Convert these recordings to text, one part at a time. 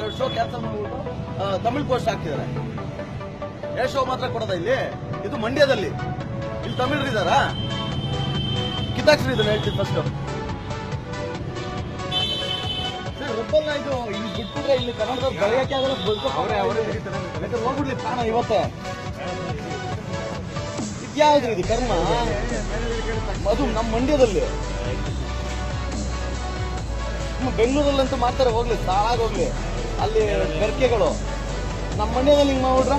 Show cancel ಮಾಡ್ಬಿಟ್ಟು ಆ, Tamil post ಹಾಕ್ತಿದ್ದಾರೆ ಎರಡು ಶೋ ಮಾತ್ರ ಕೊಡೋದ ಇಲ್ಲಿ ಇದು ಮಂಡ್ಯದಲ್ಲಿ ಇಲ್ಲಿ ತಮಿಳ್ ಇದಾರಾ ಕಿತ್ತಾಕ್ಸ್ರಿ ಇದನ್ನ ಹೇಳ್ತೀನಿ ಫಸ್ಟ್ ಒಬ್ಬಲ್ಲ ಇದು ಇಲ್ಲಿ ಬಿಟ್ಬಿಟ್ರೆ ಇಲ್ಲಿ ಕನ್ನಡದಲ್ಲಿ ಬರೆಯಕ್ಕೆ ಆಗಲ್ಲ ಅವರೇ ಅವರೇ ಬೇಕಾದ್ರೆ ಹೋಗ್ಬಿಡ್ಲಿ ಪ್ರಾಣ ಇವತ್ತೇ ಇದ್ಯಾವ್ದು ಇದು ಕರ್ಮ ಅದು ನಮ್ಮ ಮಂಡ್ಯದಲ್ಲಿ ನಮ್ಮ ಬೆಂಗಳೂರಲ್ಲಂತೂ ಮಾಡ್ತಾರೆ ಹೋಗ್ಲಿ ಸಾಳಾಗಿ ಹೋಗ್ಲಿ ಅಲ್ಲಿ ಬೆರ್ಕೆಗಳು ನಮ್ಮ ಮಂಡ್ಯದಲ್ಲಿ ಹಿಂಗ್ ಮಾಡ್ಬಿಟ್ರ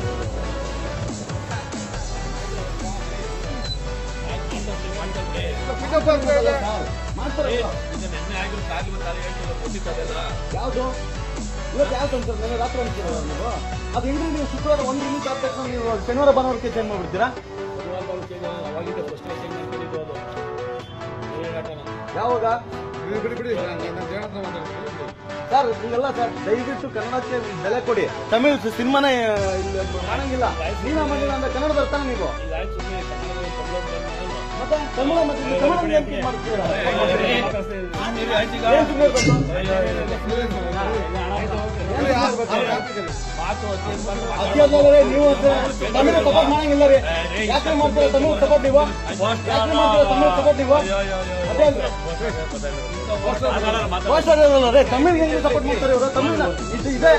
ಮಾಡ್ತಾರೆ ಯಾವ್ದು ಇವತ್ತು ಯಾವ್ದು ಅನ್ಸರ್ ನೆನ್ನೆ ರಾತ್ರಿ ಅನ್ಸಿರಲ್ಲ ನೀವು ಅದು ಹೆಂಗ್ರಿ ನೀವು ಶುಕ್ರವಾರ ಒಂದು ರಿಲೀಸ್ ಆದ ತಕ್ಷಣ ನೀವು ಶನಿವಾರ ಭಾನುವಾರಕ್ಕೆ ಚೇಂಜ್ ಮಾಡ್ಬಿಡ್ತೀರಾ ಯಾವಾಗ ಬಿಡಿ ಬಿಡಿ ನಾನು ಜನ ಸರ್ ಹಿಂಗಲ್ಲ ಸರ್ ದಯವಿಟ್ಟು ಕನ್ನಡಕ್ಕೆ ಬೆಲೆ ಕೊಡಿ ತಮಿಳ್ ಸಿನಿಮಾನೇ ಇಲ್ಲಿ ಮಾಡಂಗಿಲ್ಲ ನೀನ ಮಾಡಿಲ್ಲ ಅಂದ್ರೆ ಕನ್ನಡ ಬರ್ತಾನೆ ನೀವು ಮತ್ತೆ ತಮಿಳ ಮತ್ತೆ ನೀವು ಕನ್ನಡ ಏನ್ keep ಮಾಡ್ತೀರಾ? ಏನ್ ಸುಮ್ನೆ ಇರ್ಬೇಕು? ಅತ್ಯಾಚಾರವೇ ನೀವು ಅಷ್ಟೇ. ತಮಿಳ್ ಸಪೋರ್ಟ್ ಮಾಡಂಗಿಲ್ಲ ರೀ ಯಾಕೆ ಮಾಡ್ತೀರಾ ತಮಿಳ್ ಸಪೋರ್ಟ್ ನೀವು ಯಾಕೆ ಮಾಡ್ತೀರಾ ತಮಿಳ್ ಸಪೋರ್ಟ್ ನೀವು ಅದೇ ಅಲ್ರಿ. ಪೋಸ್ಟರ್ ಇರಲ್ಲ ರೀ ತಮಿಳ್ ಹೆಂಗೆ ಸಪೋರ್ಟ್ ಮಾಡ್ತಾರೆ ಇವರು ತಮಿಳ್ ಇದು ಇದೆ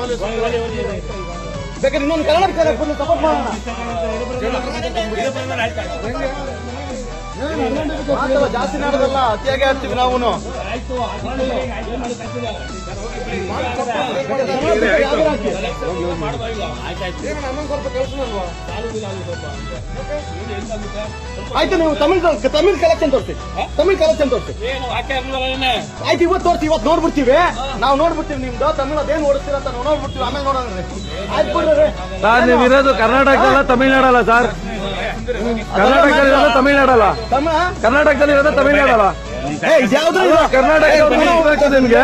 ಬೇಕಾದ್ರೆ ಇನ್ನೊಂದು ಕನ್ನಡ ಕರೆಕ್ಟ್ ಬಂದು ಸಪೋರ್ಟ್ ಮಾಡೋಣ ಮಾತಲ್ಲ ಜಾಸ್ತಿ ನಾಡೋದಲ್ಲ ಅತಿಯಾಗಿ ಆಡ್ತೀವಿ ನಾವು ಆಯ್ತು ನೀವು ತಮಿಳ್ ತಮಿಳ್ ಕಲೆಕ್ಷನ್ ತೋರಿಸಿ ತಮಿಳ್ ಕಲೆಕ್ಷನ್ ತೋರಿಸಿ ಆಯ್ತು ಇವತ್ತು ತೋರಿಸಿ ಇವತ್ತು ನೋಡ್ಬಿಡ್ತೀವಿ ನಾವು ನೋಡ್ಬಿಡ್ತೀವಿ ನಿಮ್ದು ತಮಿಳ್ ಅದೇನ್ ಓಡಿಸ್ತೀರ ಅಂತ ನಾವು ನೋಡ್ಬಿಡ್ತೀವಿ ಆಮೇಲೆ ನೋಡೋಣ ಆಯ್ತು ಬಿಡ್ರಿ ಸರ್ ನೀವು ಇರೋದು ಕರ್ನಾಟಕದಲ್ಲ ತಮಿಳ್ನಾಡಲ್ಲ ಸರ್ ಕರ್ನಾಟಕದಲ್ಲಿ ಇರೋದು ತಮಿಳ್ನಾಡಲ್ಲ ತಮಿಳ ಕರ್ನಾಟಕದಲ್ಲಿ ಇರೋದು ತಮಿಳ್ನಾಡಲ್ಲ ಏ ಇದ್ಯಾವ್ದು ಇದು? ಕರ್ನಾಟಕ ಏ, ತಮಿಳು ಗೊತ್ತಾಗ್ತದೆ ನಿಮ್ಗೆ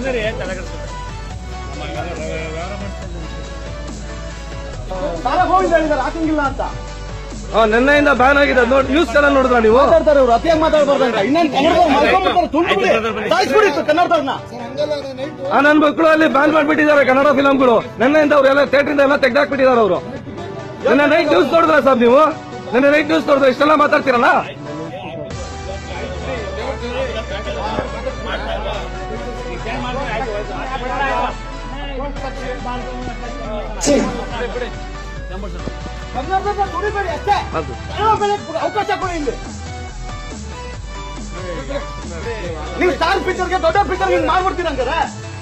ಸಾಲ ಗೋವಿಂದ ಹೇಳಿದಾರೆ ಹಾಕಂಗಿಲ್ಲ ಅಂತ ಹಾ, ನಿನ್ನೆಯಿಂದ ಬ್ಯಾನ್ ಆಗಿದೆ ಅದ್ ನೋಡಿ ನ್ಯೂಸ್ ಚಾನಲ್ ನೋಡಿದ್ರ ನೀವು ಮಾತಾಡ್ತಾರೆ ಇವ್ರು ಅತಿಯಾಗಿ ಮಾತಾಡ್ಬಾರ್ದಂತ ಇನ್ನೇನು ಕನ್ನಡದವ್ರು ಮಾಡ್ಕೊಂಡ್ಬಿಡ್ತಾರೆ ತುಂಬಿಡಿ ಸಾಯಿಸ್ಬಿಡಿ ಕನ್ನಡದವ್ರನ್ನ ಹಂಗಲ್ಲ ನಾನು ನೈಟ್ ಆ ನನ್ನ ಮಕ್ಕಳು ಅಲ್ಲಿ ಬ್ಯಾನ್ ಮಾಡ್ಬಿಟ್ಟಿದ್ದಾರೆ ಕನ್ನಡ ಫಿಲಂಗಳು ನಿನ್ನೆಯಿಂದ ಅವ್ರೆಲ್ಲ ಥಿಯೇಟರ್ ಎಲ್ಲ ತೆಗ್ದಾಕ್ಬಿಟ್ಟಿದ್ದಾರೆ ಅವರು ನಿನ್ನೆ ನೈಟ್ ನ್ಯೂಸ್ ನೋಡಿದ್ರ ಸರ್ ನೀವು ನಿನ್ನೆ ನೈಟ್ ನ್ಯೂಸ್ ನೋಡಿದ್ರೆ ಇಷ್ಟೆಲ್ಲ ಮಾತಾಡ್ತೀರಲ್ಲ ಕನ್ನಡದ ದುಡಿಬೇಡಿ ಅಷ್ಟೇ ಅದು. ಕನ್ನಡ ಬೆಳೆಯಕ್ಕೆ ಕೊಡಿ, ಅವಕಾಶ ಕೊಡಿ ಇಲ್ಲಿ ನೀವು ಸ್ಟಾರ್ ಪಿಕ್ಚರ್ಗೆ ದೊಡ್ಡ ಪಿಕ್ಚರ್ ಹಿಂಗ್ ಮಾಡ್ಬಿಡ್ತೀರ ಹಂಗಾರೆ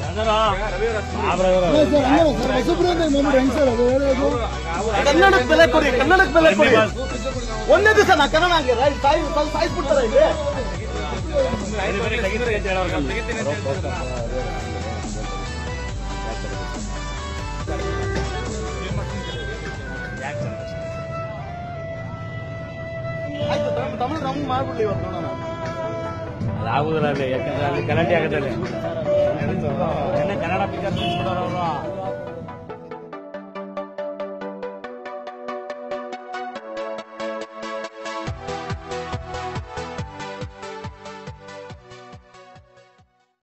ಹೊಸಬ್ರಿಂದ ನೋಡಿ ಹೆಂಗ್ ಸರ್ ಅದು ಹೇಳೋದು ಕನ್ನಡಕ್ಕೆ ಬೆಲೆ ಕೊಡಿ ಕನ್ನಡಕ್ಕೆ ಬೆಲೆ ಕೊಡಿ ಒಂದೇ ದಿವಸ ನಾ ಕನ್ನಡ ಹಂಗೆ ರೈ- ಸಾಯ್ ಸಾಯ್- ಸಾಯಿಸ್ಬಿಡ್ತಾರೆ ಇಲ್ಲಿ ಆಯ್ತು ತಮಿಳ್- ತಮಿಳ್ ನಮ್ಗೆ ಮಾಡ್ಬಿಡ್ಲಿ ಇವತ್ತು ನೋಡೋಣ ಆಗುದಿಲ್ಲ ಅಲ್ಲಿ ಯಾಕಂದ್ರೆ ಅಲ್ಲಿ ಗಲಾಟೆ ಆಗದಲ್ಲಿ ಕನ್ನಡ ಪಿಕ್ಚರ್ ಅವರು